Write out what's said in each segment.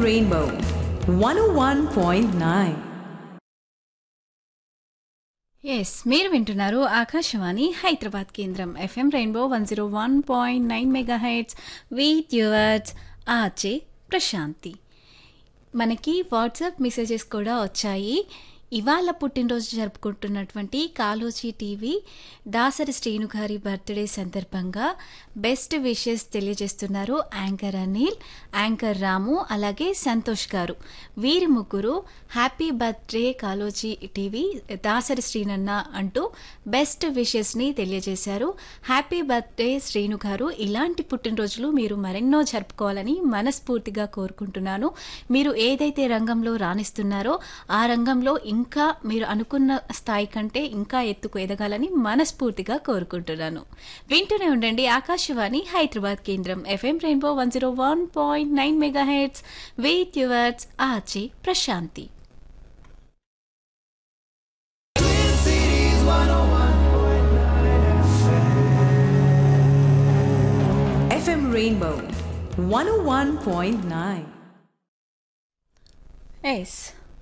Rainbow 101.9. Yes మీరు వింటున్నారు ఆకాశవాణి హైదరాబాద్ కేంద్రం FM rainbow one zero one point nine mega heads with yours ఆచే ప్రశాంతి మనకి వాట్సాప్ మెసేజెస్ కూడా వచ్చాయి ఇవాళ పుట్టినరోజు జరుపుకుంటున్నటువంటి కాలోజీ టీవీ దాసరి శ్రీను గారి బర్త్డే సందర్భంగా బెస్ట్ విషెస్ తెలియజేస్తున్నారు యాంకర్ అనిల్ యాంకర్ రాము అలాగే సంతోష్ గారు వీరి ముగ్గురు happy birthday Kaloji TV Dasari శ్రీనన్న అంటూ బెస్ట్ విషెస్ని తెలియజేశారు హ్యాపీ బర్త్డే శ్రీను గారు ఇలాంటి పుట్టినరోజులు మీరు మరెన్నో జరుపుకోవాలని మనస్ఫూర్తిగా కోరుకుంటున్నాను మీరు ఏదైతే రంగంలో రాణిస్తున్నారో ఆ రంగంలో ఇంకా మీరు అనుకున్న స్థాయి కంటే ఇంకా ఎత్తుకు ఎదగాలని మనస్ఫూర్తిగా కోరుకుంటున్నాను వింటూనే ఉండండి ఆకాశవాణి హైదరాబాద్ కేంద్రం FM rainbow one zero one point nine mega heads with yours ఆచి ప్రశాంతి FM Rainbow 101.9. ఎస్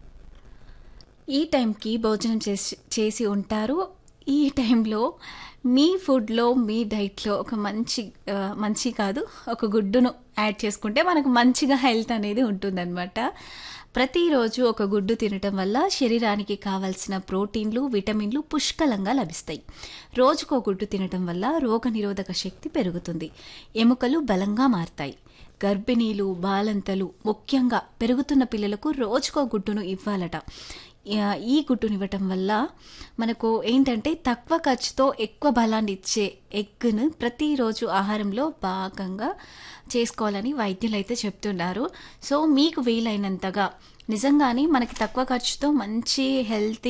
ఈ టైంకి భోజనం చేసి చేసి ఉంటారు ఈ టైంలో మీ ఫుడ్లో మీ డైట్లో ఒక మంచి ఆ, మంచి కాదు ఒక గుడ్డును యాడ్ చేసుకుంటే మనకు మంచిగా హెల్త్ అనేది ఉంటుందన్నమాట ప్రతిరోజు ఒక గుడ్డు తినటం వల్ల శరీరానికి కావాల్సిన ప్రోటీన్లు విటమిన్లు పుష్కలంగా లభిస్తాయి రోజుకో గుడ్డు తినటం వల్ల రోగనిరోధక శక్తి పెరుగుతుంది ఎముకలు బలంగా మారతాయి గర్భిణీలు బాలంతలు ముఖ్యంగా పెరుగుతున్న పిల్లలకు రోజుకో గుడ్డును ఇవ్వాలట ఆ, ఈ గుడ్డునివ్వటం వల్ల మనకు ఏంటంటే తక్కువ ఖర్చుతో ఎక్కువ బలాన్ని ఇచ్చే ఎగ్ను ప్రతిరోజు ఆహారంలో భాగంగా చేసుకోవాలని వైద్యులు అయితే చెప్తున్నారు సో మీకు వీలైనంతగా నిజంగానే మనకి తక్కువ ఖర్చుతో మంచి హెల్తీ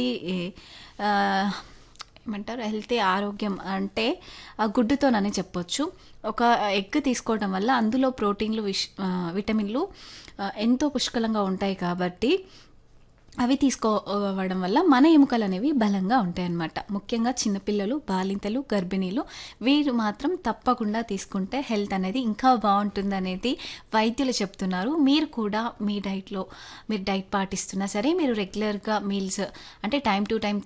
ఏమంటారు హెల్తీ ఆరోగ్యం అంటే ఆ గుడ్డుతోనని చెప్పొచ్చు ఒక ఎగ్ తీసుకోవడం వల్ల అందులో ప్రోటీన్లు విష్ ఆ, విటమిన్లు ఆ, ఎంతో పుష్కలంగా ఉంటాయి కాబట్టి అవి తీసుకోవడం వల్ల మన ఎముకలు అనేవి బలంగా ఉంటాయి అన్నమాట ముఖ్యంగా చిన్నపిల్లలు బాలింతలు గర్భిణీలు వీరు మాత్రం తప్పకుండా తీసుకుంటే హెల్త్ అనేది ఇంకా బాగుంటుంది అనేది వైద్యులు చెప్తున్నారు మీరు కూడా మీ డైట్లో మీరు డైట్ పాటిస్తున్నా సరే మీరు రెగ్యులర్గా మీల్స్ అంటే టైం టు టైం